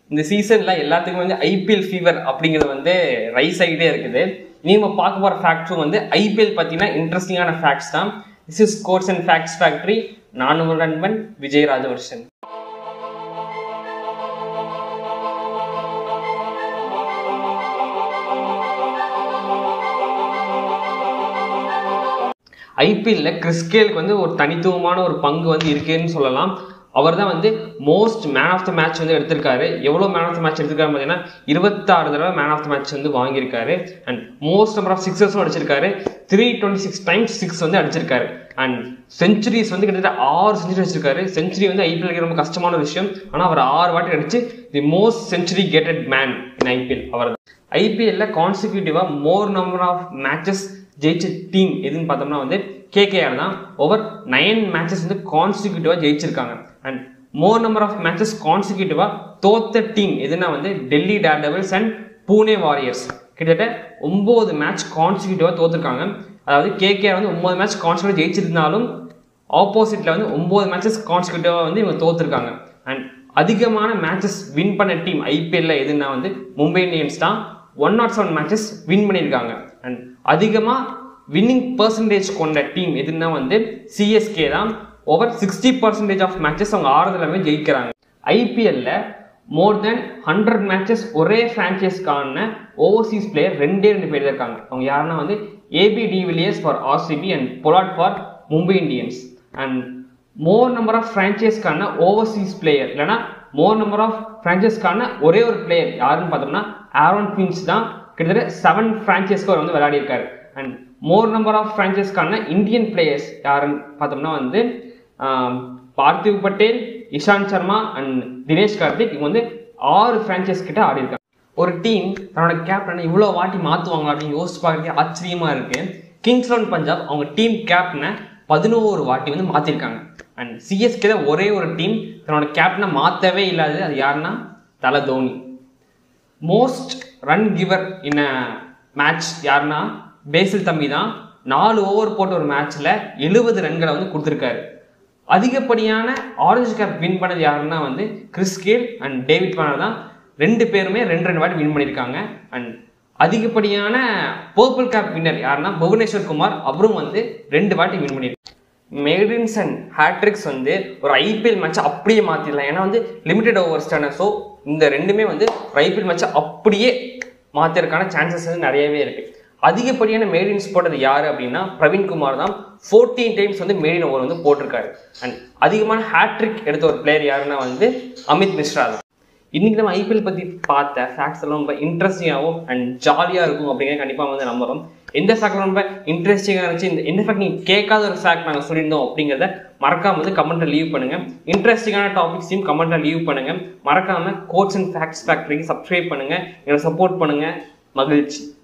இந்த சீசன்ல எல்லாத்துக்குமே வந்து ஐபிஎல் ஃபீவர் அப்படிங்கிறது வந்து ரைஸ் ஆகிட்டே இருக்குது இனி நம்ம பார்க்க போகிற ஃபேக்ட்ஸும் வந்து ஐபிஎல் பார்த்தீங்கன்னா இன்ட்ரெஸ்டிங்கான ஃபேக்ட்ஸ் தான் this is quotes and facts factory நான் உங்கள் நண்பன் விஜய் ராஜவர்ஷன் ஐபிஎல்ல கிறிஸ்கேலுக்கு வந்து ஒரு தனித்துவமான ஒரு பங்கு வந்து இருக்குன்னு சொல்லலாம் அவர் தான் வந்து most man of the match வந்து எடுத்திருக்காரு எவ்வளோ மேன் ஆஃப் த மேட்ச் எடுத்திருக்காரு பார்த்தீங்கன்னா இருபத்தாறு தடவை மேன் ஆஃப் த மேட்ச் வந்து வாங்கியிருக்காரு அண்ட் மோஸ்ட் நம்பர் ஆஃப் சிக்ஸஸும் அடிச்சிருக்காரு three twenty six times six வந்து அடிச்சிருக்காரு அண்ட் செஞ்சுரிஸ் வந்து கிட்டத்தட்ட ஆறு செஞ்சுரி அடிச்சிருக்காரு செஞ்சுரி வந்து ஐபிஎல் ரொம்ப கஷ்டமான விஷயம் ஆனால் அவர் ஆறு வாட்டி அடிச்சு தி மோஸ்ட் செஞ்சுரி கேட்டட் மேன் இன் ஐபிஎல் அவர் ஐபிஎல்ல கான்சிக்யூட்டிவாக மோர் நம்பர் ஆஃப் மேட்சஸ் ஜெயிச்ச டீம் எதுன்னு பார்த்தோம்னா வந்து கேகேஆர் தான் ஓவர் நைன் மேட்சஸ் வந்து கான்சிக்யூட்டிவாக ஜெயிச்சிருக்காங்க and more number of matches கான்சிக்யூட்டிவாக தோத்த டீம் எதுனா வந்து Delhi Daredevils and Pune Warriors கிட்டத்தட்ட ஒம்பது மேட்ச் கான்சிக்யூட்டிவாக தோத்துருக்காங்க அதாவது கேகேஆர் வந்து ஒம்பது மேட்ச் கான்சிக்யூட்டிவ் ஜெயிச்சிருந்தாலும் ஆப்போசிட்டில் வந்து ஒம்பது மேட்சஸ் கான்சிக்யூட்டிவாக வந்து இவங்க தோத்துருக்காங்க அண்ட் அதிகமான மேட்சஸ் வின் பண்ண டீம் ஐபிஎல்ல எதுனா வந்து மும்பை இந்தியன்ஸ் தான் one nought seven matches win பண்ணியிருக்காங்க அண்ட் அதிகமாக வின்னிங் பர்சன்டேஜ் கொண்ட டீம் எதுனா வந்து சிஎஸ்கே தான் over sixty percentage of matches அவங்க ஆறுதலாமே ஜெயிக்கிறாங்க ஐபிஎல்ல மோர் தென் ஹண்ட்ரட் மேட்சஸ் ஒரே ஃப்ரான்ச்சைஸ்க்கான ஓவர்சீஸ் பிளேயர் ரெண்டே ரெண்டு பேர் தான் இருக்காங்க அவங்க யாருன்னா வந்து AB de Villiers for RCB and Pollard for Mumbai Indians and more number of ஃப்ரான்ச்சைஸ்க்கான ஓவர்சீஸ் பிளேயர் இல்லைனா மோர் நம்பர் ஆஃப் ஃப்ரான்ச்சைஸ்க்கான ஒரே ஒரு பிளேயர் யாருன்னு பார்த்தோம்னா ஆரோன் பின்ஸ் தான் கிட்டத்தட்ட செவன் ஃப்ரான்ச்சைஸ்க்கு அவர் வந்து விளையாடிருக்காரு அண்ட் மோர் நம்பர் ஆஃப் ஃப்ரான்ச்சைஸ்க்கான இந்தியன் பிளேயர்ஸ் யாருன்னு பார்த்தோம்னா வந்து பார்த்திவ் பட்டேல் இஷாந்த் சர்மா அண்ட் தினேஷ் கார்த்திக் இவங்க வந்து ஆறு ஃப்ரான்ச்சைஸ் கிட்ட ஆடி இருக்காங்க ஒரு டீம் தன்னோட கேப்டனை இவ்வளோ வாட்டி மாற்றுவாங்களா அப்படின்னு யோசிச்சு பார்க்கறதுக்கு ஆச்சரியமா இருக்கு கிங்ஸ் லெவன் பஞ்சாப் அவங்க டீம் கேப்டனை பதினோரு வாட்டி வந்து மாற்றிருக்காங்க அண்ட் சிஎஸ்கே தான் ஒரே ஒரு டீம் தன்னோட கேப்டனை மாற்றவே இல்லாதது அது யாருன்னா தலை Dhoni most run giver in a match யாருன்னா பேசில் தம்பி தான் நாலு ஓவர் போட்ட ஒரு மேட்ச்சில் எழுபது ரன்களை வந்து கொடுத்துருக்காரு அதிகப்படியான ஆரஞ்சு கேப் வின் பண்ணது யாருன்னா வந்து கிறிஸ் கேல் அண்ட் டேவிட் வானர் தான் ரெண்டு பேருமே ரெண்டு ரெண்டு வாட்டி வின் பண்ணியிருக்காங்க அண்ட் அதிகப்படியான பர்பிள் கேப் வின்னர் யாருன்னா புவனேஸ்வர் குமார் அவரும் வந்து ரெண்டு வாட்டி வின் பண்ணியிருக்காங்க மெய்டின்ஸ் அண்ட் ஹேட்ரிக்ஸ் வந்து ஒரு ஐபிஎல் மேட்சை அப்படியே மாற்றிடலாம் ஏன்னா வந்து லிமிடெட் ஓவர்ஸ் தானே ஸோ இந்த ரெண்டுமே வந்து ஒரு ஐபிஎல் மேட்சை அப்படியே மாற்றுறதுக்கான சான்சஸ் வந்து நிறையவே இருக்குது அதிகப்படியான மேடின்ஸ் போட்டது யார் அப்படின்னா பிரவீன்குமார் தான் ஃபோர்டீன் டைம்ஸ் வந்து மேடின் ஓவர் வந்து போட்டிருக்காரு அண்ட் அதிகமான ஹேட்ரிக் எடுத்த ஒரு பிளேயர் யாருன்னா வந்து அமித் மிஸ்ரா தான் இன்னைக்கு நம்ம ஐபிஎல் பற்றி பார்த்த ஃபேக்ட்ஸ் எல்லாம் ரொம்ப இன்ட்ரெஸ்டிங்காகவும் அண்ட் ஜாலியாக இருக்கும் அப்படிங்கிறத கண்டிப்பாக வந்து நம்புறோம் எந்த ஃபேக்ட் ரொம்ப இன்ட்ரெஸ்டிங்காக இருந்துச்சு இந்த எந்த ஃபேக்ட் நீங்கள் கேட்காத ஒரு ஃபேக்ட் நாங்கள் சொல்லியிருந்தோம் அப்படிங்கிறத மறக்காம வந்து கமெண்ட்டில் லீவ் பண்ணுங்க இன்ட்ரெஸ்டிங்கான டாபிக்ஸையும் கமெண்ட்டில் லீவ் பண்ணுங்க மறக்காம கோட்ஸ் அண்ட் ஃபேக்ட்ஸ் ஃபேக்டரிக்கு சப்ஸ்கிரைப் பண்ணுங்க எங்களை சப்போர்ட் பண்ணுங்க மகிழ்ச்சி